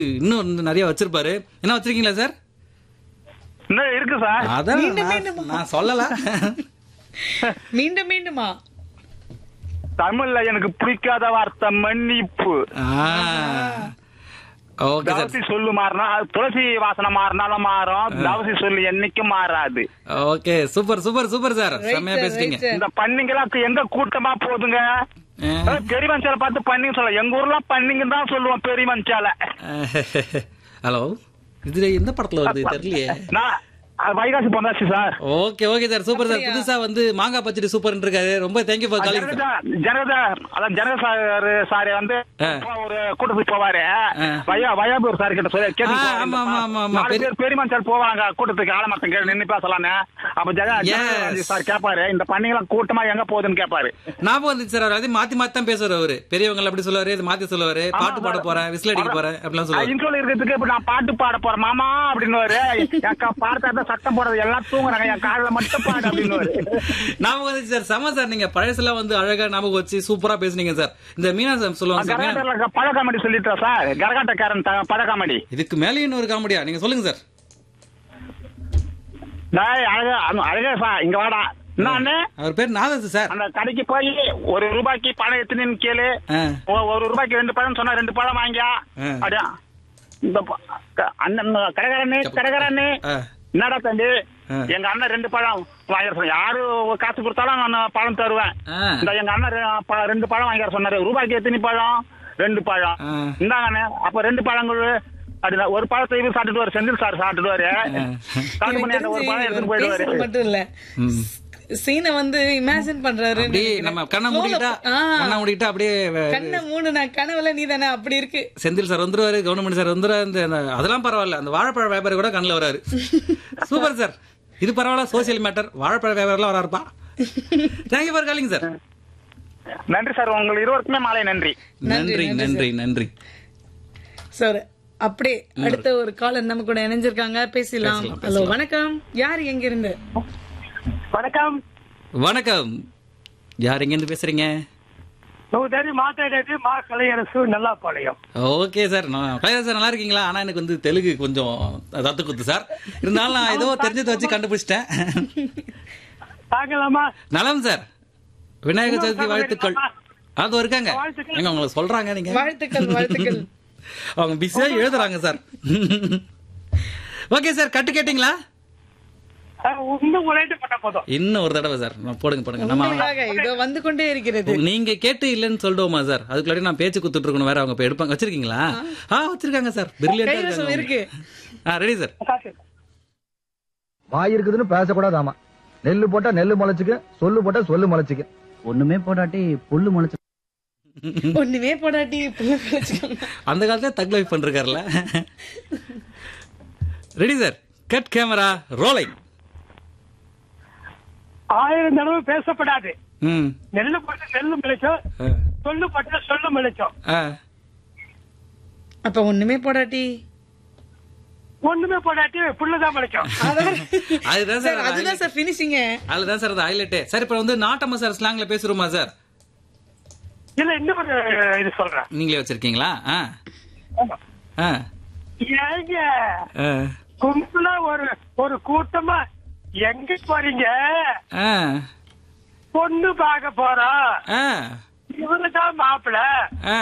இன்னும் வந்து நிறைய வச்சிருப்பாரு என்ன வச்சிருக்கீங்களா சார் இன்னும் இருக்கு சார் அதான் மீண்டும் நான்- மீண்டும். நான் சொல்லல மீண்டும் மீண்டுமா தமிழ்ல எனக்கு பிடிக்காத வார்த்தை மன்னிப்பு ஓகே சார் தவசி சொல்லு மாறினா துளசி வாசனை மாறினாலும் மாறும் தவசி சொல்லு என்னைக்கும் மாறாது okay super super super sir Right, செம்மையா sir, பேசிட்டீங்க right, sir. இந்த பண்ணிங்கெல்லாம் எங்க கூட்டமா போகுதுங்க ஆ. அஹ் பெரிய மனுஷால பார்த்து பண்ணிங்க சொல்ல எங்க ஊர்லாம் பண்ணிங்க தான் சொல்லுவோம் பெரிய மனுஷால ஹலோ இதுல எந்த படத்துல வருது தெரியலையே நான் அது வைகாசி பொந்தாச்சு sir okay okay sir super sir அப்படியா? புதுசா வந்து மாங்காய் பச்சடி சூப்பர் இருக்காரு ரொம்ப thank you for calling sir Janatha Janatha அதான் ஜனதா சார் சார் வந்து ஆ. ஒரு கூட்டத்துக்கு போவாரு ஆ. வயா வயாபூர் சார் கிட்ட சொல்லி கேட்டு ஆ, போவாரு. ஆமா, ஆமா, ஆமா, ஆமா. நாலு பெரிய- பேர் பெரிய மனுஷால் போவாங்க கூட்டத்துக்கு ஆலமரத்தம் கேட்டு நின்னு பேசலான்னு அப்ப ஜெக Yes. ஜனதா சார் கேட்பாரு இந்த பண்ணிங்கெல்லாம் கூட்டமா எங்க போகுதுன்னு கேட்பாரு ஞாபகம் வந்துச்சு சார் அவர் அது மாத்தி மாத்தி தான் பேசுவார் அவரு பெரியவங்க அப்படி சொல்லுவாரு இது மாத்தி சொல்லுவாரு பாட்டு பாட போறேன் விசில் அடிக்க போறேன் அப்படிலாம் சொல்லுவாரு இன்ட்ரோல இருக்கிறதுக்கு இப்ப நான் பாட்டு பாட போறேன் மாமா அப்படின்னு என் பாடத்தை சத்தம் போடுறது எல்லாம் தூங்குறாங்க என் காதுல மட்டும் பாடு அப்படின்னு ஞாபகம் வந்துச்சு சார் செம சார் நீங்க பழசெல்லாம் வந்து அழகா ஞாபகம் வச்சு சூப்பரா பேசுனீங்க சார் இந்த மீனா சார் சொல்லுவாங்க சார் மீனா- கரகாட்டல பழ காமெடி சொல்லிட்டா சார் கரகாட்டக்காரன் த- பழ காமெடி இதுக்கு மேலே இன்னொரு காமெடியா நீங்க சொல்லுங்க சார் டேய் அழகா அண்ணா, அழகா சார் இங்க வாடா என்ன அவர் பேர் நாதஸ் சார் அந்த கடைக்கு போய் ஒரு ரூபாய்க்கு பழம் எத்தனைன்னு கேளு ஆ. ஒ- ஒரு ரூபாய்க்கு ரெண்டு பழம் சொன்னா ரெண்டு பழம் வாங்கியா ஆ. அப்படியா இந்த ப- க- அண்ணன் கடைக்காரனே கடைக்காரனே ஆ. என்னடா தம்பி ஆ. எங்க அண்ணன் ரெண்டு பழம் வாங்கிற சொன்ன யாரு காசு கொடுத்தாலும் நான் பழம் தருவேன் ஆ. இந்த எங்க அண்ணன் ரெ- ப- ரெண்டு பழம் வாங்கிற சொன்னாரு ரூபாய்க்கு எத்தனை பழம் ரெண்டு பழம் ஆ. இந்தாங்கண்ணே அப்ப ரெண்டு பழங்கள் அப்படின்னா ஒரு பழத்தை இவர் சாப்பிட்டுட்டு வர செந்தில் சார் சாப்பிட்டுட்டு காசு பண்ணி அந்த ஒரு பழம் எடுத்துட்டு போயிடுவாரு பேசுறது மட்டும் இல்ல சீனை வந்து இமேஜின் பண்றாரு அப்படியே நம்ம கண்ணை மூடிக்கிட்டா கண்ணை மூடிக்கிட்டா அப்படியே வே- கண்ணை மூணு நான் கனவுல நீ தானே அப்படி இருக்கு செந்தில் சார் வந்துருவாரு கவர்மெண்ட் சார் வந்துருவாரு இந்த அந்த- அதெல்லாம் பரவாயில்ல அந்த வாழைப்பழ வியாபாரி கூட கண்ணில் வராரு சூப்பர் சார் இது பரவாயில்ல சோசியல் மேட்டர் வாழைப்பழ வியாபாரிலாம் வராருப்பா தேங்க்யூ ஃபார் காலிங் சார் நன்றி சார் உங்கள் இருவருக்குமே மாலை நன்றி நன்றி நன்றி நன்றி சார் அப்படியே அடுத்த ஒரு காலர் நம்ம கூட இணைஞ்சிருக்காங்க பேசலாம் ஹலோ வணக்கம் யார் எங்க இருந்து வணக்கம் வணக்கம் யார் எங்கேருந்து பேசுறீங்க நூதரி மாத்தாடது மா கலையரசு நல்லா பாளையம் ஓகே சார் நான் கலையா சார் நல்லா இருக்கீங்களா ஆனா எனக்கு வந்து தெலுங்கு கொஞ்சம் தத்து குத்து சார் இருந்தாலும் நான் ஏதோ தெரிஞ்சதை வச்சு கண்டுபிடிச்சிட்டேன் பார்க்கலாமா நலம் சார் விநாயகர் சதுர்த்தி வாழ்த்துக்கள் அது இருக்காங்க வாழ்த்துக்கள். எங்க உங்களை சொல்றாங்க நீங்க வாழ்த்துக்கள் வாழ்த்துக்கள் அவங்க பிஸியா எழுதுறாங்க சார் ஓகே சார் கட்டு கேட்டிங்களா இன்னும் உழைட்டு பண்ண போதும் இன்னும் ஒரு தடவை சார் நான் போடுங்க போடுங்க நம்ம உங்களுக்காக இதோ வந்து கொண்டே இருக்கிறது நீங்க கேட்டு இல்லைன்னு சொல்லிடுவோமா சார் அதுக்குள்ளாடி நான் பேச்சு குத்துட்டு இருக்கணும் வேற அவங்க இப்ப எடுப்பாங்க வச்சிருக்கீங்களா ஆ வச்சிருக்காங்க சார் பிரில்லியண்டா கைவசம் இருக்கு ஆ ரெடி சார் காசு வாய் இருக்குதுன்னு பேசக்கூடாது ஆமா நெல்லு போட்டா நெல்லு முளைச்சுக்கு சொல்லு போட்டா சொல்லு முளைச்சுக்கு ஒண்ணுமே போடாட்டி புல்லு முளைச்சு ஒண்ணுமே போடாட்டி புள்ள கழிச்சுக்கோங்க அந்த காலத்துல தக் லைஃப் பண்ணிருக்காருல்ல ready sir cut camera rolling ஆயிரம் தடவை பேசப்படாது ம் நெல்லு போட்டு நெல்லு மிளைச்சோம் ஆ. சொல்லு போட்டு சொல்லு மிளைச்சோம் ஆ அப்ப ஒண்ணுமே போடாட்டி ஒண்ணுமே போடாட்டி புல்லுதான் மிளைச்சோம் அதுதான் சார் சார் அதுதான் சார் பினிஷிங்க அதுதான் சார் அது ஹைலைட்டே சார் இப்ப வந்து நாட்டம்மா சார் ஸ்லாங்ல பேசுறோமா சார் இல்ல இன்னும் ஒரு இது சொல்றேன் நீங்களே வச்சிருக்கீங்களா ஆ ஆமா. ஆ ஏங்க ஆ கும்பலா ஒரு ஒரு கூட்டமா எங்க போறீங்க ஆ பொண்ணு பார்க்க போறோம் ஆ இவருதான் மாப்பிள்ள ஆ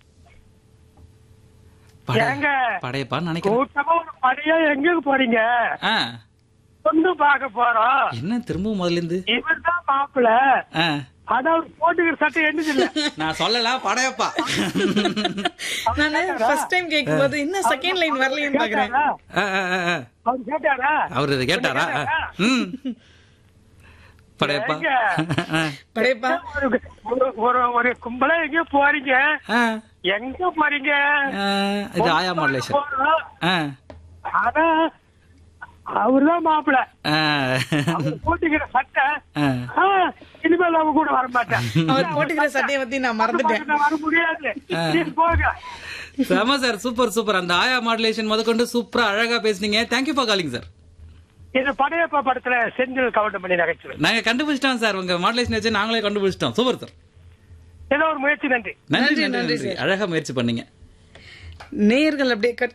படை- ஏங்க? படையப்பான்னு நினைக்கிறேன் கூட்டமா ஒரு படையா எங்க போறீங்க ஆ பொண்ணு பார்க்க போறோம் என்ன திரும்பவும் முதல்ல இருந்து இவர்தான் மாப்பிள்ள ஆ ஆனா அவர் போட்டுக்கிற சட்டை என்னது இல்ல நான் சொல்லலாம் படையப்பா நானு ஃபர்ஸ்ட் டைம் கேக்கும்போது என்ன செகண்ட் லைன் வரலையேன்னு பாக்குறேன் கேட்டாரா? ஆ, ஆ, ஆ, ஆ. அவர் கேட்டாரா அவர் இதை கேட்டாரா ஆ. ம் படையப்பா ஏங்க? ஆ. படையப்பா ஒரு- ஒரு- ஒரு ஒரு கும்பலா எங்க போறீங்க ஆ. எங்க போறீங்க ஆ, இது ஆயா மாடலேஷன் போறோம். ஆ ஆனா அவர்தான் மாப்பிள்ள ஆ. அவர் போட்டுக்கிற சட்டை ஆ. ஆ, இனிமேல் அவ கூட வர மாட்டேன் அவர் போட்டுக்கிற சட்டையை பத்தி நான் மறந்துட்டேன் நான் வர முடியாது நீ போக செம சார் சூப்பர் சூப்பர் அந்த ஆயா மாடுலேஷன் முதற்கொண்டு சூப்பரா அழகா பேசுனீங்க தேங்க்யூ ஃபார் காலிங் சார் இது படையப்பா படத்துல செந்தில் கவுண்டம் பண்ணி நகைச்சுவை நாங்க கண்டுபிடிச்சிட்டோம் சார் உங்க மாடுலேஷன் வச்சு நாங்களே கண்டுபிடிச்சிட்டோம் சூப்பர் சார் ஏதோ ஒரு முயற்சி நன்றி நன்றி நன்றி, நன்றி நன்றி நன்றி அழகா முயற்சி பண்ணீங்க நேயர்கள் அப்படியே கட்